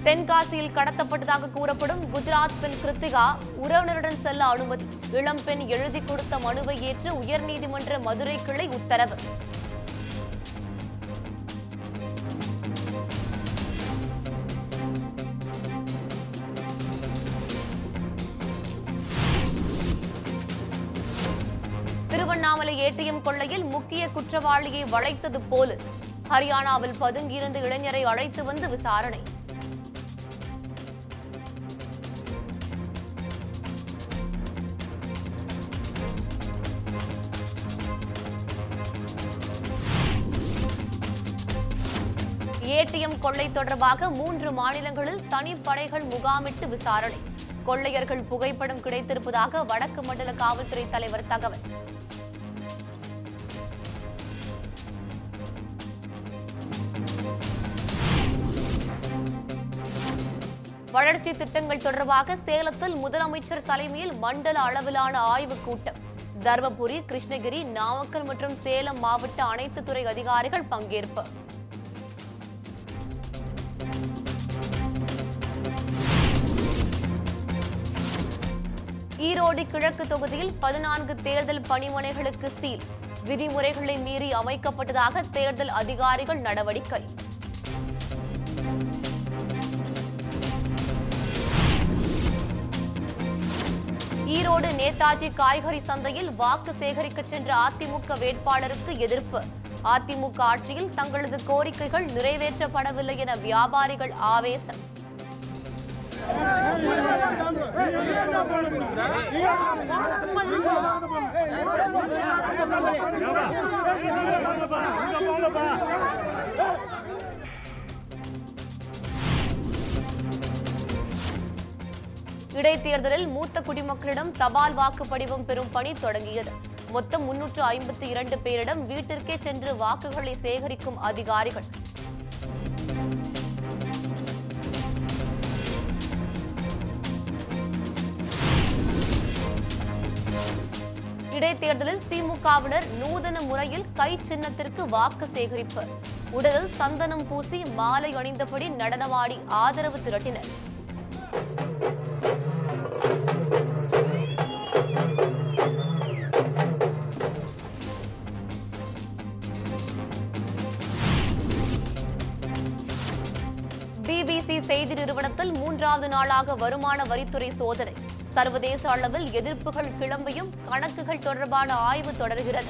தென்காசியில் கடத்தப்பட்டதாக கூறப்படும் குஜராத் பெண் கிருத்திகா உறவினருடன் செல்ல அனுமதி இளம் பெண் எழுதி கொடுத்த மனுவை ஏற்று உயர்நீதிமன்ற மதுரை கிளை உத்தரவு திருவண்ணாமலை ஏடிஎம் கொள்ளையில் முக்கிய குற்றவாளியை வளைத்தது போலீஸ் ஹரியானாவில் பதுங்கியிருந்த இளைஞரை அழைத்து வந்து விசாரணை ஏடிஎம் கொள்ளை தொடர்பாக மூன்று மாநிலங்களில் தனிப்படைகள் முகாமிட்டு விசாரணை கொள்ளையர்கள் புகைப்படம் கிடைத்திருப்பதாக வடக்கு மண்டல காவல்துறை தலைவர் தகவல் வளர்ச்சி திட்டங்கள் தொடர்பாக சேலத்தில் முதலமைச்சர் தலைமையில் மண்டல அளவிலான ஆய்வுக் கூட்டம் தர்மபுரி கிருஷ்ணகிரி நாமக்கல் மற்றும் சேலம் மாவட்ட அனைத்து துறை அதிகாரிகள் பங்கேற்பு ஈரோடு கிழக்கு தொகுதியில் பதினான்கு தேர்தல் பணிமனைகளுக்கு சீல் விதிமுறைகளை மீறி அமைக்கப்பட்டதாக தேர்தல் அதிகாரிகள் நடவடிக்கை ஈரோடு நேதாஜி காய்கறி சந்தையில் வாக்கு சேகரிக்க சென்ற அதிமுக வேட்பாளருக்கு எதிர்ப்பு அதிமுக ஆட்சியில் தங்களது கோரிக்கைகள் நிறைவேற்றப்படவில்லை என வியாபாரிகள் ஆவேசம் இடைத்தேர்தலில் மூத்த குடிமக்களிடம் தபால் வாக்கு படிவம் பெறும் பணி தொடங்கியது மொத்தம் முன்னூற்று ஐம்பத்தி இரண்டு பேரிடம் வீட்டிற்கே சென்று வாக்குகளை சேகரிக்கும் அதிகாரிகள் இடைத்தேர்தலில் திமுகவினர் நூதன முறையில் கை சின்னத்திற்கு வாக்கு சேகரிப்பு உடலில் சந்தனம் பூசி மாலை அணிந்தபடி நடனமாடி ஆதரவு திரட்டினர் பிபிசி செய்தி நிறுவனத்தில் மூன்றாவது நாளாக வருமான வரித்துறை சோதனை சர்வதேச அளவில் எதிர்ப்புகள் கிளம்பியும் கணக்குகள் தொடர்பான ஆய்வு தொடர்கிறது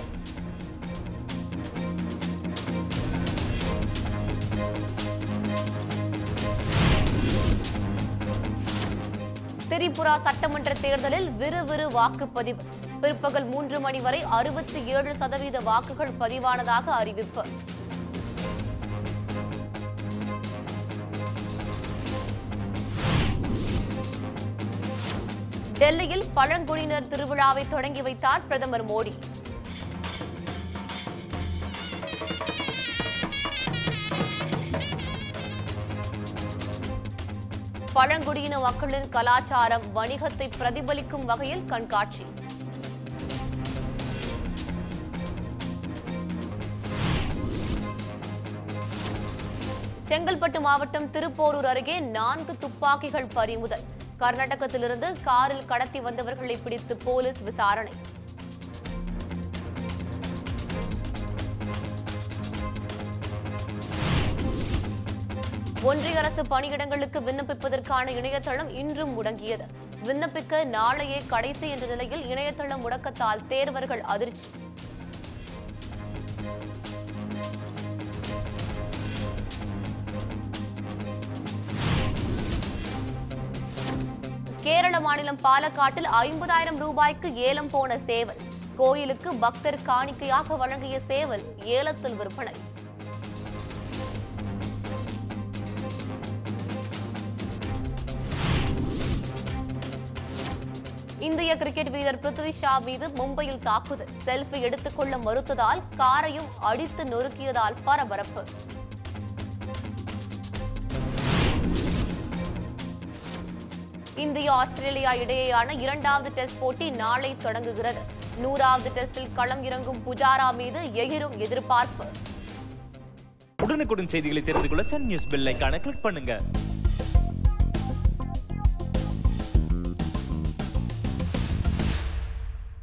திரிபுரா சட்டமன்ற தேர்தலில் விறுவிறு வாக்குப்பதிவு பிற்பகல் மூன்று மணி வரை அறுபத்தி ஏழு சதவீத வாக்குகள் பதிவானதாக அறிவிப்பு டெல்லியில் பழங்குடியினர் திருவிழாவை தொடங்கி வைத்தார் பிரதமர் மோடி பழங்குடியின மக்களின் கலாச்சாரம் வணிகத்தை பிரதிபலிக்கும் வகையில் கண்காட்சி செங்கல்பட்டு மாவட்டம் திருப்போரூர் அருகே நான்கு துப்பாக்கிகள் பறிமுதல் கர்நாடகத்திலிருந்து காரில் கடத்தி வந்தவர்களை பிடித்து போலீஸ் விசாரணை ஒன்றிய அரசு பணியிடங்களுக்கு விண்ணப்பிப்பதற்கான இணையதளம் இன்றும் முடங்கியது விண்ணப்பிக்க நாளையே கடைசி என்ற நிலையில் இணையதளம் முடக்கத்தால் தேர்வர்கள் அதிர்ச்சி கேரள மாநிலம் பாலக்காட்டில் ஐம்பதாயிரம் ரூபாய்க்கு ஏலம் போன சேவல் கோயிலுக்கு பக்தர் காணிக்கையாக வழங்கிய சேவல் ஏலத்தில் விற்பனை இந்திய கிரிக்கெட் வீரர் பிருத்வி ஷா மீது மும்பையில் தாக்குதல் செல்ஃபி எடுத்துக்கொள்ள மறுத்ததால் காரையும் அடித்து நொறுக்கியதால் பரபரப்பு இந்தியா ஆஸ்திரேலியா இடையேயான இரண்டாவது டெஸ்ட் போட்டி நாளை தொடங்குகிறது நூறாவது டெஸ்டில் களம் இறங்கும் புஜாரா மீது எகிரும் எதிர்பார்ப்பு உடனுக்குடன் செய்திகளை தெரிந்து கொள்ள சன் நியூஸ் பெல் ஐகானை கிளிக் பண்ணுங்க